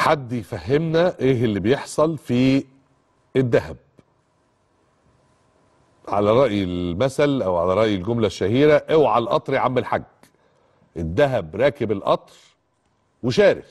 حد يفهمنا ايه اللي بيحصل في الذهب على رأي المثل او على رأي الجملة الشهيرة اوعى القطر يا عم الحاج الذهب راكب القطر وشارخ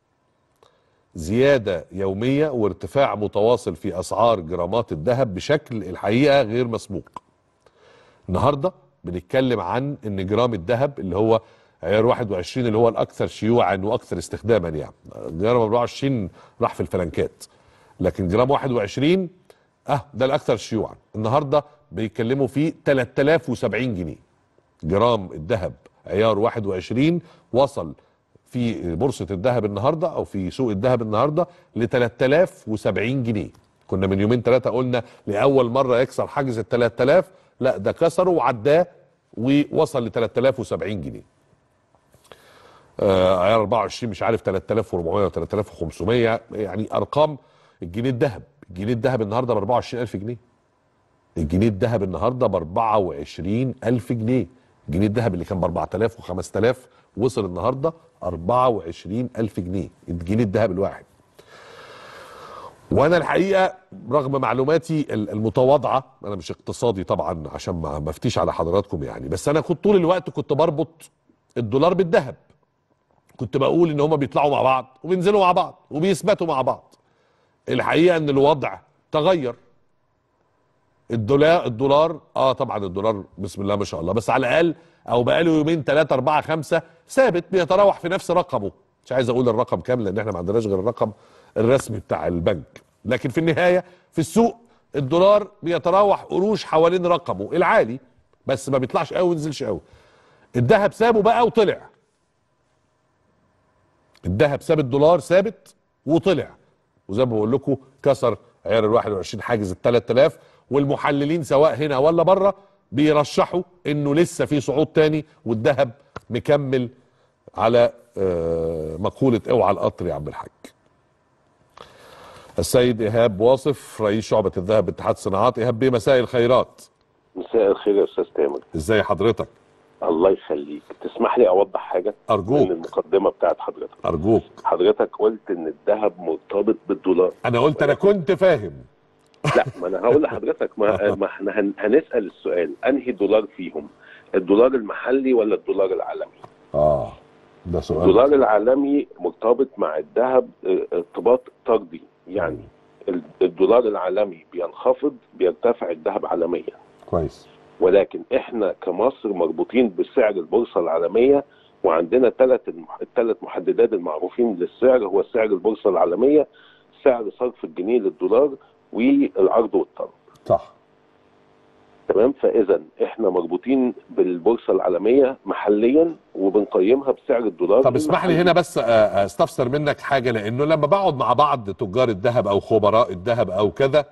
زيادة يومية وارتفاع متواصل في أسعار جرامات الذهب بشكل الحقيقة غير مسبوق النهاردة بنتكلم عن ان جرام الذهب اللي هو عيار 21 اللي هو الاكثر شيوعا واكثر استخداما يعني جرام 24 راح في الفلنكات لكن جرام 21 اه ده الاكثر شيوعا النهارده بيتكلموا فيه 3070 جنيه جرام الذهب عيار 21 وصل في بورصه الذهب النهارده او في سوق الذهب النهارده ل 3070 جنيه كنا من يومين ثلاثه قلنا لاول مره يكسر حاجز ال 3000 لا ده كسره وعداه ووصل ل 3070 جنيه آه عيار 24 مش عارف 3400 و 3500 يعني ارقام الجنيه الذهب الجنيه الذهب النهارده ب 24000 جنيه الجنيه الذهب النهارده ب 24000 جنيه الجنيه الذهب اللي كان ب 4000 و 5000 وصل النهارده 24000 جنيه الجنيه الذهب الواحد وانا الحقيقه رغم معلوماتي المتواضعه انا مش اقتصادي طبعا عشان ما ما افتيش على حضراتكم يعني بس انا كنت طول الوقت كنت بربط الدولار بالذهب كنت بقول ان هما بيطلعوا مع بعض وبينزلوا مع بعض وبيثبتوا مع بعض الحقيقه ان الوضع تغير الدولار الدولار اه طبعا الدولار بسم الله ما شاء الله بس على الاقل او بقاله يومين ثلاثة أربعة خمسة ثابت بيتراوح في نفس رقمه مش عايز اقول الرقم كام لان احنا ما عندناش غير الرقم الرسمي بتاع البنك لكن في النهايه في السوق الدولار بيتراوح قروش حوالين رقمه العالي بس ما بيطلعش قوي وينزلش قوي الذهب سابه بقى وطلع الذهب ساب الدولار ثابت وطلع وزي ما بقول لكم كسر عيار ال 21 حاجز ال 3000 والمحللين سواء هنا ولا بره بيرشحوا انه لسه في صعود تاني والذهب مكمل على آه مقوله اوعى القطر يا عم الحاج السيد ايهاب واصف رئيس شعبه الذهب باتحاد الصناعات ايهاب بيه مساء الخيرات مساء الخير يا استاذ تامر ازاي حضرتك الله يخليك تسمح لي اوضح حاجه ارجوك من المقدمه بتاعت حضرتك ارجوك حضرتك قلت ان الذهب مرتبط بالدولار انا قلت انا كنت فاهم لا ما انا هقول لحضرتك ما, ما احنا هن- هنسال السؤال انهي دولار فيهم الدولار المحلي ولا الدولار العالمي اه ده سؤال الدولار العالمي مرتبط مع الذهب اه، ارتباط طردي يعني ال- الدولار العالمي بينخفض بيرتفع الذهب عالميا كويس ولكن احنا كمصر مربوطين بسعر البورصه العالميه وعندنا ثلاث الثلاث محددات المعروفين للسعر هو سعر البورصه العالميه سعر صرف الجنيه للدولار والعرض والطلب صح تمام فاذا احنا مربوطين بالبورصه العالميه محليا وبنقيمها بسعر الدولار طب اسمح لي المحلي. هنا بس آه، استفسر منك حاجه لانه لما بقعد مع بعض تجار الذهب او خبراء الذهب او كذا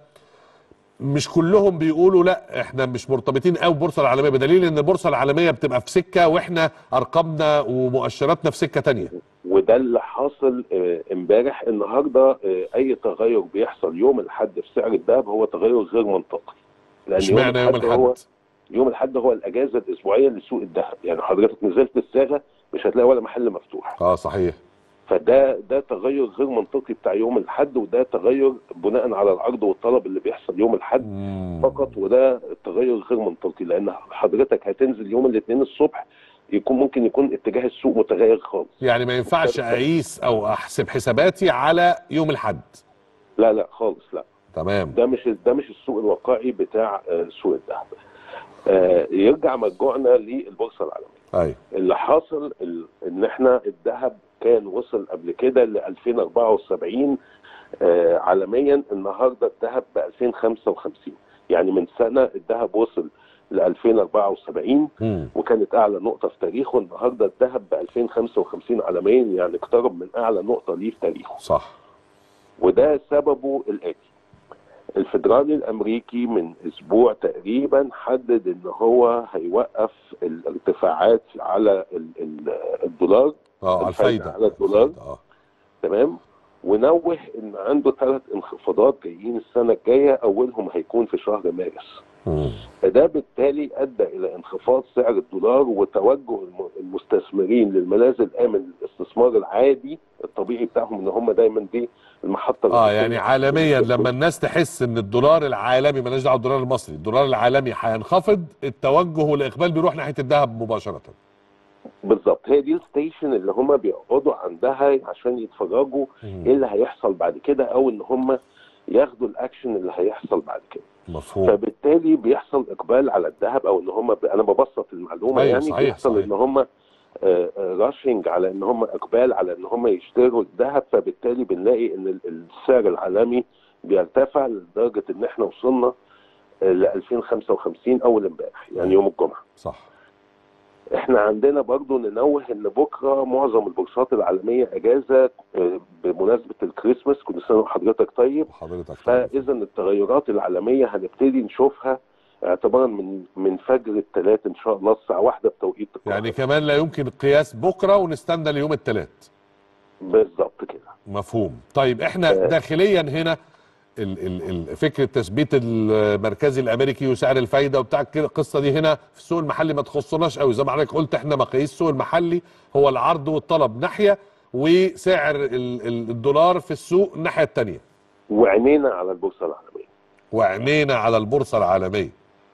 مش كلهم بيقولوا لا احنا مش مرتبطين قوي بالبورصه العالميه بدليل ان البورصه العالميه بتبقى في سكه واحنا ارقامنا ومؤشراتنا في سكه تانية وده اللي حاصل آه، امبارح النهارده آه، اي تغير بيحصل يوم الاحد في سعر الذهب هو تغير غير منطقي لان اشمعنى يوم الأحد هو الاحد يوم الاحد هو الاجازه الاسبوعيه لسوق الذهب يعني حضرتك نزلت الصاغه مش هتلاقي ولا محل مفتوح اه صحيح فده ده تغير غير منطقي بتاع يوم الاحد وده تغير بناء على العرض والطلب اللي بيحصل يوم الاحد مم. فقط وده تغير غير منطقي لان حضرتك هتنزل يوم الاثنين الصبح يكون ممكن يكون اتجاه السوق متغير خالص يعني ما ينفعش اقيس او احسب حساباتي على يوم الاحد لا لا خالص لا تمام ده مش ده مش السوق الواقعي بتاع آه، سوق الذهب آه، يرجع مرجوعنا للبورصه العالميه ايوه اللي حاصل ال- ان احنا الذهب كان وصل قبل كده ل 2074 آه، عالميا النهارده الذهب ب 2055 يعني من سنه الذهب وصل ل 2074 مم. وكانت اعلى نقطه في تاريخه النهارده الذهب ب 2055 عالميا يعني اقترب من اعلى نقطه ليه في تاريخه صح وده سببه الاتي الفدرالي الامريكي من اسبوع تقريبا حدد ان هو هيوقف الارتفاعات على ال- ال- الدولار اه على الفايدة الفايده على الدولار. الفايدة، اه تمام ونوه ان عنده ثلاث انخفاضات جايين السنه الجايه اولهم هيكون في شهر مارس مم. فده بالتالي ادى الى انخفاض سعر الدولار وتوجه الم- المستثمرين للملاذ الامن للاستثمار العادي الطبيعي بتاعهم ان هم دايما دي المحطه اه الرئيسية. يعني عالميا لما الناس تحس ان الدولار العالمي مالناش دعوه بالدولار المصري الدولار العالمي هينخفض التوجه والاقبال بيروح ناحيه الذهب مباشره بالظبط هي دي الستيشن اللي هم بيقعدوا عندها عشان يتفرجوا ايه اللي هيحصل بعد كده او ان هم ياخدوا الاكشن اللي هيحصل بعد كده مفهوم فبالتالي بيحصل اقبال على الذهب او ان هم ب... انا ببسط المعلومه أيوة، يعني صحيح، بيحصل صحيح. ان هم راشنج على ان هم اقبال على ان هم يشتروا الذهب فبالتالي بنلاقي ان ال- السعر العالمي بيرتفع لدرجه ان احنا وصلنا ل 2055 اول امبارح يعني يوم الجمعه صح احنا عندنا برضو ننوه ان بكره معظم البورصات العالميه اجازه آه، بمناسبه الكريسماس كل سنه وحضرتك طيب حضرتك فاذا التغيرات العالميه هنبتدي نشوفها اعتبارا من من فجر الثلاث ان شاء الله الساعه واحدة بتوقيت القاهرة. يعني كمان لا يمكن القياس بكره ونستنى ليوم الثلاث بالظبط كده مفهوم طيب احنا آه. داخليا هنا ال ال ال فكره تثبيت المركزي الامريكي وسعر الفايده وبتاع كده القصه دي هنا في السوق المحلي ما تخصناش قوي زي ما حضرتك قلت احنا مقاييس السوق المحلي هو العرض والطلب ناحيه وسعر ال- ال- الدولار في السوق الناحيه الثانيه وعينينا على البورصه العالميه وعينينا على البورصه العالميه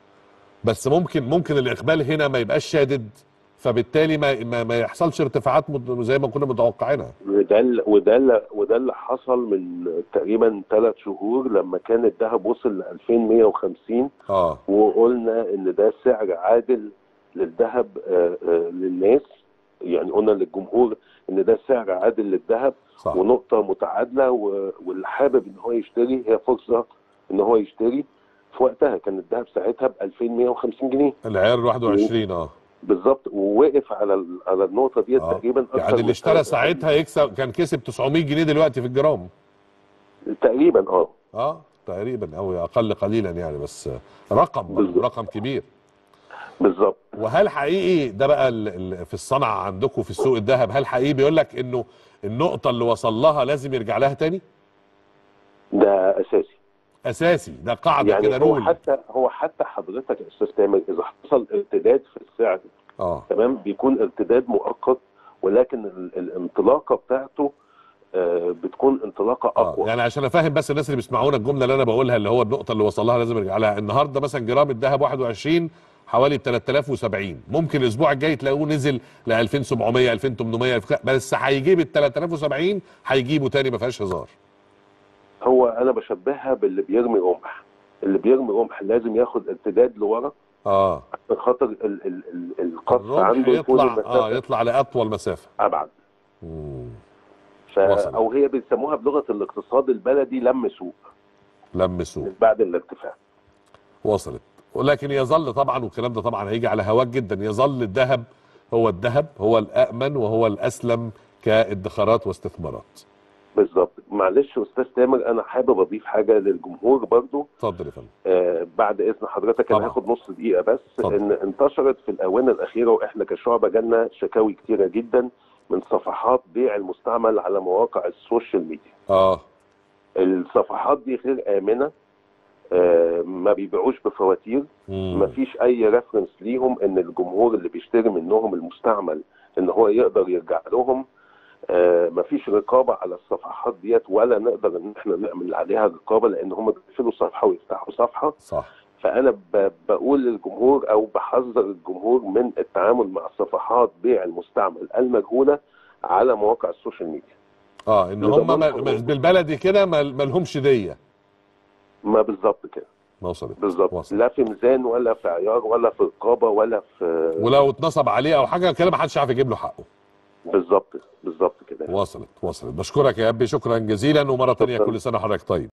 بس ممكن ممكن الاقبال هنا ما يبقاش شادد فبالتالي ما ما, ما يحصلش ارتفاعات مت- زي ما كنا متوقعينها وده ال- وده ال- وده اللي حصل من تقريبا ثلاث شهور لما كان الذهب وصل ل 2150 اه وقلنا ان ده سعر عادل للذهب آه، آه، للناس يعني قلنا للجمهور ان ده سعر عادل للذهب صح ونقطه متعادله و- واللي حابب ان هو يشتري هي فرصه ان هو يشتري في وقتها كان الذهب ساعتها ب 2150 جنيه العيار 21 اه بالظبط ووقف على ال- على النقطه دي آه. تقريبا أكتر يعني من اللي اشترى ثلاث- ساعتها يكسب كان كسب 900 جنيه دلوقتي في الجرام تقريبا اه اه تقريبا او اقل قليلا يعني بس رقم بالظبط. رقم كبير بالظبط وهل حقيقي ده بقى ال- ال- في الصنعه عندكم في السوق الذهب هل حقيقي بيقول لك انه النقطه اللي وصل لها لازم يرجع لها تاني ده اساسي اساسي ده قاعده يعني كده هو رول حتى هو حتى حضرتك يا استاذ تامر اذا حصل ارتداد في السعر اه تمام بيكون ارتداد مؤقت ولكن ال- الانطلاقه بتاعته آه، بتكون انطلاقه اه اقوى يعني عشان افهم بس الناس اللي بيسمعونا الجمله اللي انا بقولها اللي هو النقطه اللي وصل لها لازم يرجع لها النهارده مثلا جرام الذهب 21 حوالي ب 3070 ممكن الاسبوع الجاي تلاقوه نزل ل 2700 2800 بس هيجيب ال 3070 هيجيبه تاني ما فيهاش هزار هو انا بشبهها باللي بيرمي رمح اللي بيرمي رمح لازم ياخد ارتداد لورا اه عشان خاطر ال- ال- ال- القص الرمح عنده يكون يطلع اه المسافه يطلع لاطول مسافه ابعد مم. ف... وصل. او هي بيسموها بلغه الاقتصاد البلدي لم سوق لم سوق من بعد الارتفاع وصلت ولكن يظل طبعا والكلام ده طبعا هيجي على هواك جدا يظل الذهب هو الذهب هو الامن وهو الاسلم كادخارات واستثمارات بالظبط معلش يا استاذ تامر انا حابب اضيف حاجه للجمهور برضو اتفضل يا فندم آه بعد اذن حضرتك طبعا. انا هاخد نص دقيقه بس اتفضل. ان انتشرت في الاونه الاخيره واحنا كشعبه جالنا شكاوي كتيره جدا من صفحات بيع المستعمل على مواقع السوشيال ميديا اه الصفحات دي غير امنه آه ما بيبيعوش بفواتير مم. ما فيش اي ريفرنس ليهم ان الجمهور اللي بيشتري منهم المستعمل ان هو يقدر يرجع لهم آه ما فيش رقابه على الصفحات ديت ولا نقدر ان احنا نعمل عليها رقابه لان هم بيقفلوا صفحه ويفتحوا صفحه صح فانا ب- بقول للجمهور او بحذر الجمهور من التعامل مع صفحات بيع المستعمل المجهوله على مواقع السوشيال ميديا اه ان وده هم ما ممكن- ما- بالبلدي كده ما ما لهمش ديه ما بالظبط كده ما وصلت بالظبط وصل. لا في ميزان ولا في عيار ولا في رقابه ولا في ولو اتنصب عليه او حاجه كده ما حدش عارف يجيب له حقه بالظبط بالظبط كده وصلت وصلت بشكرك يا ابي شكرا جزيلا ومره تانية شكراً. كل سنه وحضرتك طيب